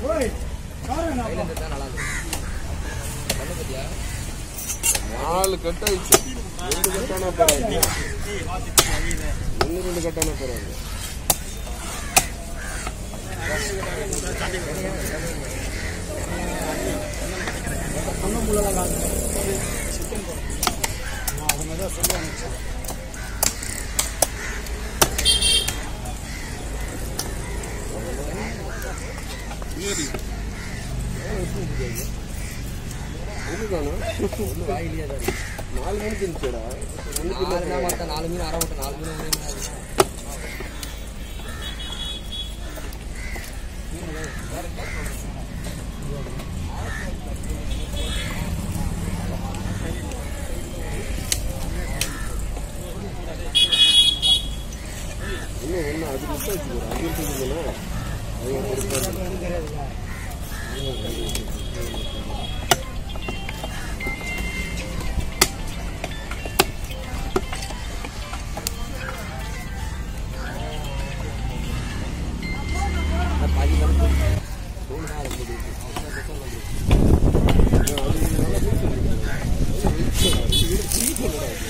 கையில இருந்தா நல்லா இருக்கும் பண்ணு பத்தியா நாலு கட் ஆயிடுச்சு ரெண்டு கட்டான பரவாயில்ல ஒன்று ரெண்டு கட்டான பரவாயில்ல ஒன்று காணும் ஒண்ணு வாயிலேயே தான் இருக்கு நாலு மணிக்கு இருந்துச்சுடா ஒன்றுக்கு நாலு தான் மொத்தம் நாலு மீன் அரை விட்டு நாலு மீன் ஒரே மீன் ஆகுது. இன்னும் ஒன்று அது மட்டும் வச்சுக்கிறேன் அது எடுத்துக்கிட்டீங்கன்னா அது ஒரு பொறுப்பா இருக்கு. ஆனா பாதி வந்து மூணு நாள் முடியுது அவ்வளோ பக்கம் வந்து அது நல்லா பிடிச்சிருக்கு. அது வெயிட் பண்ணு. அது வெயிட் பண்ணி சொல்லடா அது.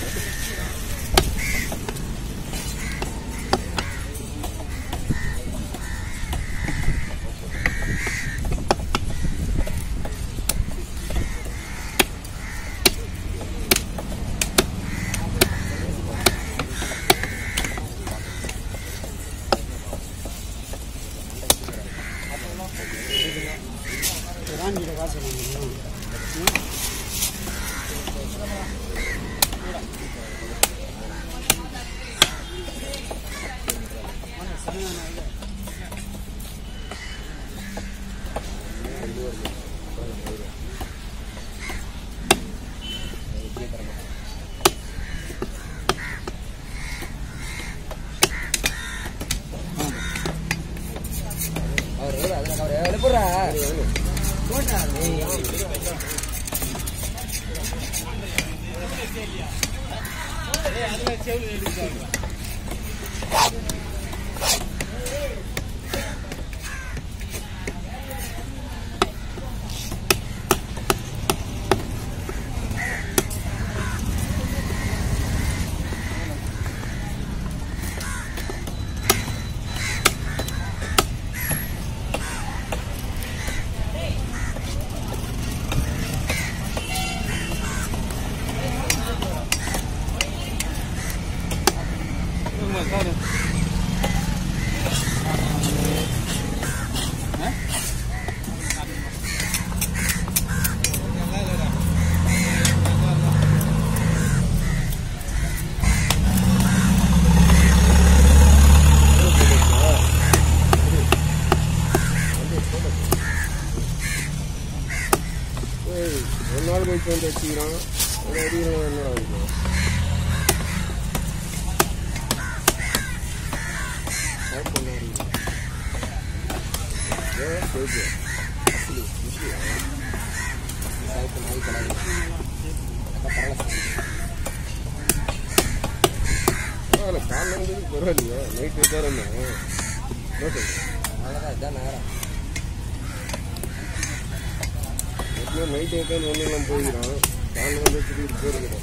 அவர் அதில் அவர் எழுப்புறா போட்டா நீ ஏய், ஒரு நாள் கழிச்சு வந்து வச்சுக்கிறான் ஒரு அடியில் என்ன ஆகுது ஸ்டார்ட் பண்ண அறியுது ஏ போயிட்டு அப்படி இப்படியா சவுக்கு நாய் கடாது அக்கா பரவாயில்ல பரவாயில்ல காலைல இருந்தது பரவாயில்லையா நைட்டு தான் இருந்தேன் ஓகே அவ்வளோதான் இதான் நேரம் எப்படியும் நைட்டு உட்காந்து ஒன்றும் இல்லாமல் போய்க்கிறான் காலைல வந்து திடீர்னு போயிருக்கிறேன்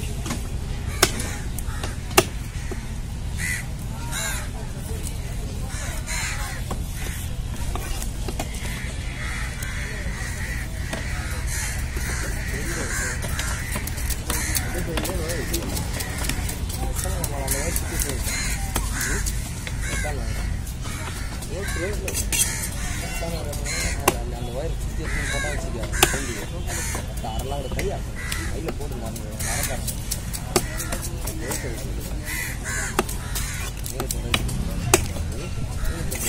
அந்த ஒயர் சுற்றி எடுத்து போட்டா வச்சுக்க அரெல்லாம் கூட கையா கையில் போட்டு நான் மரம் நீங்க சொல்றது